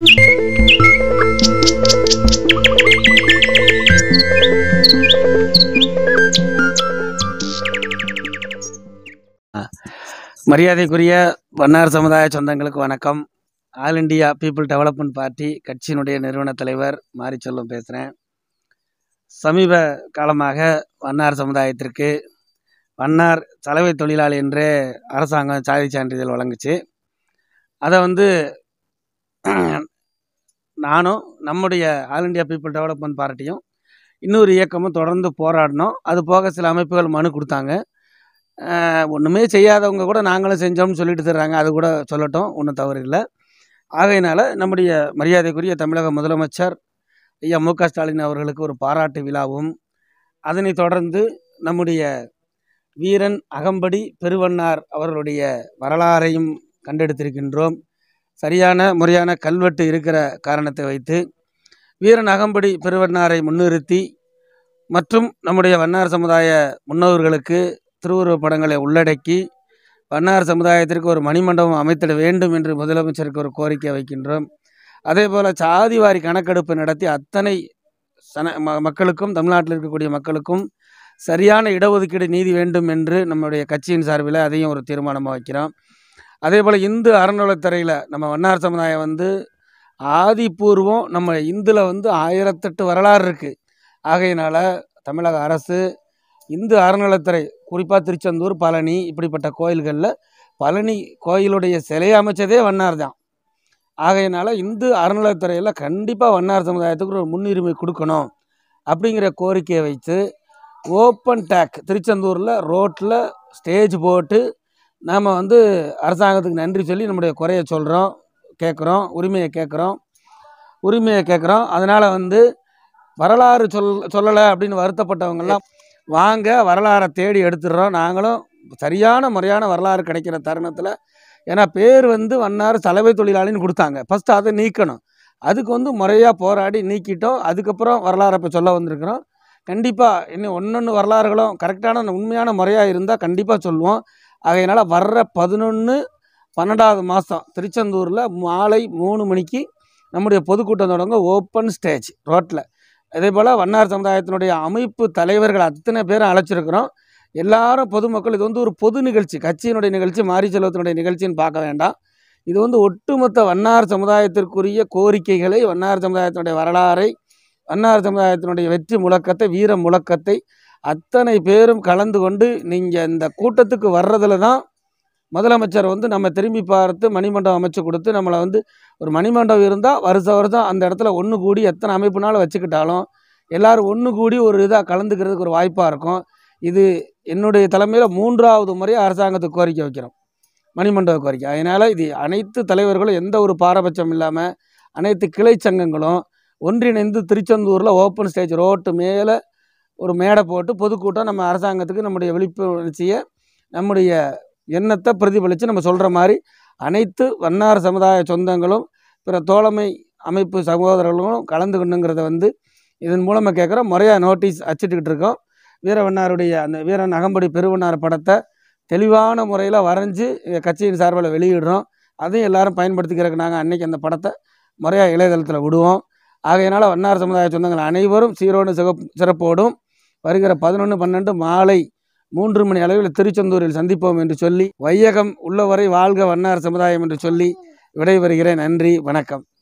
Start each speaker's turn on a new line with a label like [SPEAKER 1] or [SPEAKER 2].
[SPEAKER 1] மரியாதைக்குரிய வண்ணார் சமுதாய சொந்தங்களுக்கு வணக்கம் all India people development party கட்சியினுடைய நிறுவன தலைவர் மாரிச்செல்வம் பேசுகிறேன் சமீப காலமாக வண்ணார் சமுதாயத்திற்கு வண்ணார் சலவை தொழிலாளி என்றே அரசாங்கம் சாதி சான்றிதழ் வழங்குச்சு அதை வந்து நானும் நம்முடைய ஆல் இண்டியா பீப்புள் டெவலப்மெண்ட் பார்ட்டியும் இன்னொரு இயக்கமும் தொடர்ந்து போராடினோம் அது போக சில அமைப்புகள் மனு கொடுத்தாங்க ஆஹ் ஒன்றுமே செய்யாதவங்க கூட நாங்களும் செஞ்சோம்னு சொல்லிட்டு தர்றாங்க அது கூட சொல்லட்டும் ஒன்றும் தவறு இல்லை ஆகையினால நம்முடைய மரியாதைக்குரிய தமிழக முதலமைச்சர் ஐயா மு க ஸ்டாலின் அவர்களுக்கு ஒரு பாராட்டு விழாவும் அதனைத் தொடர்ந்து நம்முடைய வீரன் அகம்படி பெருவண்ணார் அவர்களுடைய வரலாறையும் கண்டெடுத்திருக்கின்றோம் சரியான முறையான கல்வெட்டு இருக்கிற காரணத்தை வைத்து வீரன் அகம்படி பெருவண்ணாரை முன்னிறுத்தி மற்றும் நம்முடைய வண்ணார் சமுதாய முன்னோர்களுக்கு திருவுருவப் படங்களை உள்ளடக்கி வண்ணார் சமுதாயத்திற்கு ஒரு மணிமண்டபம் அமைத்திட வேண்டும் என்று முதலமைச்சருக்கு ஒரு கோரிக்கை வைக்கின்றோம் அதே போல் சாதிவாரி கணக்கெடுப்பு நடத்தி அத்தனை சன ம மக்களுக்கும் தமிழ்நாட்டில் இருக்கக்கூடிய மக்களுக்கும் சரியான இடஒதுக்கீடு நீதி வேண்டும் என்று நம்முடைய கட்சியின் சார்பில் அதையும் ஒரு தீர்மானமாக வைக்கிறோம் அதே போல் இந்து அறநிலைத்துறையில் நம்ம வண்ணார் சமுதாயம் வந்து ஆதிபூர்வம் நம்ம இந்துல வந்து ஆயிரத்தெட்டு வரலாறு இருக்குது ஆகையினால தமிழக அரசு இந்து அறநிலைத்துறை குறிப்பாக திருச்செந்தூர் பழனி இப்படிப்பட்ட கோயில்களில் பழனி கோயிலுடைய சிலையை அமைச்சதே வண்ணார் தான் ஆகையினால இந்து அறநிலைத்துறையில் கண்டிப்பாக வண்ணார் சமுதாயத்துக்கு ஒரு முன்னுரிமை கொடுக்கணும் அப்படிங்கிற கோரிக்கையை வைத்து ஓப்பன் டேக் திருச்செந்தூரில் ரோட்டில் ஸ்டேஜ் போட்டு நாம் வந்து அரசாங்கத்துக்கு நன்றி சொல்லி நம்முடைய குறைய சொல்கிறோம் கேட்குறோம் உரிமையை கேட்குறோம் உரிமையை கேட்குறோம் அதனால் வந்து வரலாறு சொல் சொல்லலை அப்படின்னு வருத்தப்பட்டவங்கெல்லாம் வாங்க வரலாறை தேடி எடுத்துடுறோம் நாங்களும் சரியான முறையான வரலாறு கிடைக்கிற தருணத்தில் ஏன்னா பேர் வந்து வண்ணார் சலவை தொழிலாளின்னு கொடுத்தாங்க ஃபஸ்ட்டு அதை நீக்கணும் அதுக்கு வந்து முறையாக போராடி நீக்கிட்டோம் அதுக்கப்புறம் வரலாறை இப்போ சொல்ல வந்திருக்கிறோம் கண்டிப்பாக இன்னும் ஒன்றொன்று வரலாறுகளும் கரெக்டான உண்மையான முறையாக இருந்தால் கண்டிப்பாக சொல்லுவோம் ஆகையினால் வர்ற பதினொன்று பன்னெண்டாவது மாதம் திருச்செந்தூரில் மாலை மூணு மணிக்கு நம்முடைய பொதுக்கூட்டம் தொடங்க ஓப்பன் ஸ்டேஜ் ரோட்டில் அதே போல் வண்ணார் சமுதாயத்தினுடைய அமைப்பு தலைவர்கள் அத்தனை பேரும் அழைச்சிருக்கிறோம் எல்லாரும் பொதுமக்கள் இது வந்து ஒரு பொது நிகழ்ச்சி கட்சியினுடைய நிகழ்ச்சி மாரி செல்வத்தினுடைய நிகழ்ச்சின்னு பார்க்க வேண்டாம் இது வந்து ஒட்டுமொத்த வண்ணார் சமுதாயத்திற்குரிய கோரிக்கைகளை வண்ணார் சமுதாயத்தினுடைய வரலாறை வண்ணார் சமுதாயத்தினுடைய வெற்றி முழக்கத்தை வீர முழக்கத்தை அத்தனை பேரும் கலந்து கொண்டு நீங்கள் இந்த கூட்டத்துக்கு வர்றதுல தான் முதலமைச்சர் வந்து நம்ம திரும்பி பார்த்து மணிமண்டபம் அமைச்சு கொடுத்து நம்மளை வந்து ஒரு மணிமண்டபம் இருந்தால் வருஷம் வருஷம் அந்த இடத்துல ஒன்று கூடி எத்தனை அமைப்புனாலும் வச்சுக்கிட்டாலும் எல்லோரும் ஒன்று கூடி ஒரு இதாக கலந்துக்கிறதுக்கு ஒரு வாய்ப்பாக இருக்கும் இது என்னுடைய தலைமையில் மூன்றாவது முறையாக அரசாங்கத்துக்கு கோரிக்கை வைக்கிறோம் மணிமண்டப கோரிக்கை அதனால் இது அனைத்து தலைவர்களும் எந்த ஒரு பாரபட்சம் இல்லாமல் அனைத்து கிளை சங்கங்களும் ஒன்றிணைந்து திருச்செந்தூரில் ஓப்பன் ஸ்டேஜ் ரோட்டு மேலே ஒரு மேடை போட்டு பொதுக்கூட்டம் நம்ம அரசாங்கத்துக்கு நம்முடைய விழிப்புணர்ச்சியை நம்முடைய எண்ணத்தை பிரதிபலித்து நம்ம சொல்கிற மாதிரி அனைத்து வண்ணார் சமுதாய சொந்தங்களும் பிற தோழமை அமைப்பு சகோதரர்களும் கலந்துக்கணுங்கிறத வந்து இதன் மூலமாக கேட்குறோம் முறையாக நோட்டீஸ் அச்சிட்டுக்கிட்டு இருக்கோம் வீரவண்ணாருடைய அந்த வீரன் அகம்படி பெருவண்ணார் படத்தை தெளிவான முறையில் வரைஞ்சி எங்கள் கட்சியின் சார்பில் வெளியிடுறோம் அதையும் எல்லாரும் பயன்படுத்திக்கிறதுக்கு நாங்கள் அன்னைக்கு அந்த படத்தை முறையாக இளையதளத்தில் விடுவோம் ஆகையினால் வண்ணார் சமுதாய சொந்தங்கள் அனைவரும் சீரோடு சிறப் சிறப்போடும் வருகிற பதினொன்று பன்னெண்டு மாலை மூன்று மணி அளவில் திருச்செந்தூரில் சந்திப்போம் என்று சொல்லி வையகம் உள்ளவரை வாழ்க வண்ணார் சமுதாயம் என்று சொல்லி விடைபெறுகிறேன் நன்றி வணக்கம்